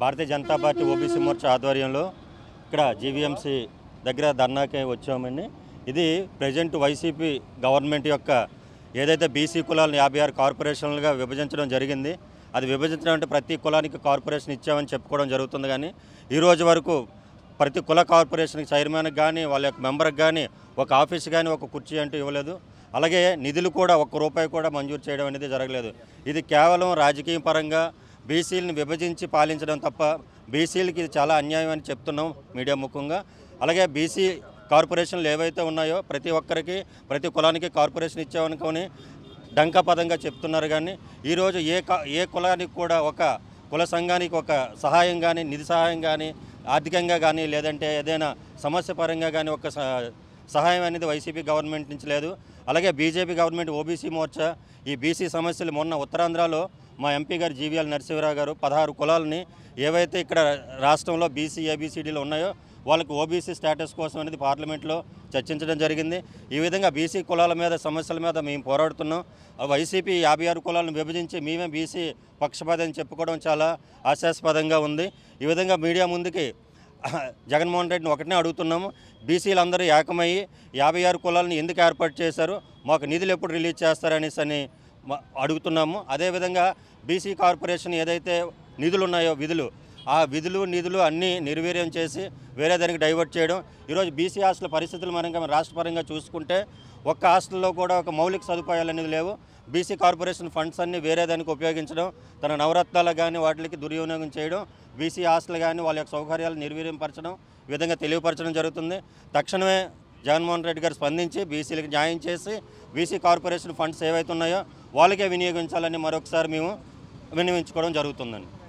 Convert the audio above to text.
భారతీయ Janata Party OBC Morcha ఆధ్వర్యంలో ఇక్కడ GVMC దగ్గర ధర్నాకి వచ్చామండి ఇది ప్రజెంట్ వైసీపీ గవర్నమెంట్ యొక్క ఏదైతే బీసీ కులాలను యాభై ఆరు కార్పొరేషన్లుగా విభజించడం జరిగింది అది విభజించడం అంటే ప్రతి కులానికి కార్పొరేషన్ ఇచ్చామని చెప్పుకోవడం జరుగుతుంది కానీ ఈ రోజు వరకు ప్రతి కుల కార్పొరేషన్కి చైర్మన్కి కానీ వాళ్ళ యొక్క మెంబర్కి కానీ ఒక ఆఫీస్ కానీ ఒక కుర్చీ అంటూ ఇవ్వలేదు అలాగే నిధులు కూడా ఒక్క రూపాయి కూడా మంజూరు చేయడం అనేది జరగలేదు ఇది కేవలం రాజకీయ పరంగా బీసీలను విభజించి పాలించడం తప్ప బీసీలకి ఇది చాలా అన్యాయం అని చెప్తున్నాం మీడియా ముఖంగా అలాగే బీసీ కార్పొరేషన్లు ఏవైతే ఉన్నాయో ప్రతి ఒక్కరికి ప్రతి కులానికి కార్పొరేషన్ ఇచ్చామనుకొని డంకా పదంగా చెప్తున్నారు కానీ ఈరోజు ఏ క- ఏ కులానికి కూడా ఒక కుల సంఘానికి ఒక సహాయం కానీ నిధి సహాయం కానీ ఆర్థికంగా కానీ లేదంటే ఏదైనా సమస్య పరంగా కానీ ఒక స- సహాయం అనేది వైసీపీ గవర్నమెంట్ నుంచి లేదు అలాగే బీజేపీ గవర్నమెంట్ ఓబీసీ మోర్చా ఈ బీసీ సమస్యలు మొన్న ఉత్తరాంధ్రలో మా ఎంపీ గారు జీవీఎల్ నరసింహరావు గారు పదహారు కులాలని ఏవైతే ఇక్కడ రాష్ట్రంలో బీసీ ఏబీసీడీలు ఉన్నాయో వాళ్ళకి ఓబీసీ స్టేటస్ కోసం అనేది పార్లమెంట్లో చర్చించడం జరిగింది ఈ విధంగా బీసీ కులాల మీద సమస్యల మీద మేము పోరాడుతున్నాం ఆ వైసీపీ యాభై ఆరు కులాలను విభజించి మేమే బీసీ పక్షపాతం చెప్పుకోవడం చాలా ఆశాస్పదంగా ఉంది ఈ విధంగా మీడియా ముందుకి జగన్మోహన్ రెడ్డిని ఒకటినే అడుగుతున్నాము బీసీలందరూ ఏకమయ్యి యాభై ఆరు కులాలను ఎందుకు ఏర్పాటు చేశారు మాకు నిధులు ఎప్పుడు రిలీజ్ చేస్తారనేసి అని మ- అడుగుతున్నాము అదేవిధంగా బీసీ కార్పొరేషన్ ఏదైతే నిధులు ఉన్నాయో విధులు ఆ విధులు నిధులు అన్నీ నిర్వీర్యం చేసి వేరే దానికి డైవర్ట్ చేయడం ఈరోజు బీసీ హాస్టల్ పరిస్థితులు మనం రాష్ట్ర పరంగా చూసుకుంటే ఒక్క హాస్టల్లో కూడా ఒక మౌలిక సదుపాయాలు అనేది లేవు బీసీ కార్పొరేషన్ ఫండ్స్ అన్ని వేరే దానికి ఉపయోగించడం తన నవరత్నాలకు కానీ వాటికి దుర్వినియోగం చేయడం బీసీ హాస్టల్ కానీ వాళ్ళ యొక్క సౌకర్యాలు నిర్వీర్యంపరచడం ఈ విధంగా తెలియపరచడం జరుగుతుంది తక్షణమే జగన్మోహన్ రెడ్డి గారు స్పందించి బీసీలకు న్యాయం చేసి బీసీ కార్పొరేషన్ ఫండ్స్ ఏవైతే ఉన్నాయో వాళ్ళకే వినియోగించాలని మరొకసారి మేము వినియోగించుకోవడం జరుగుతుందండి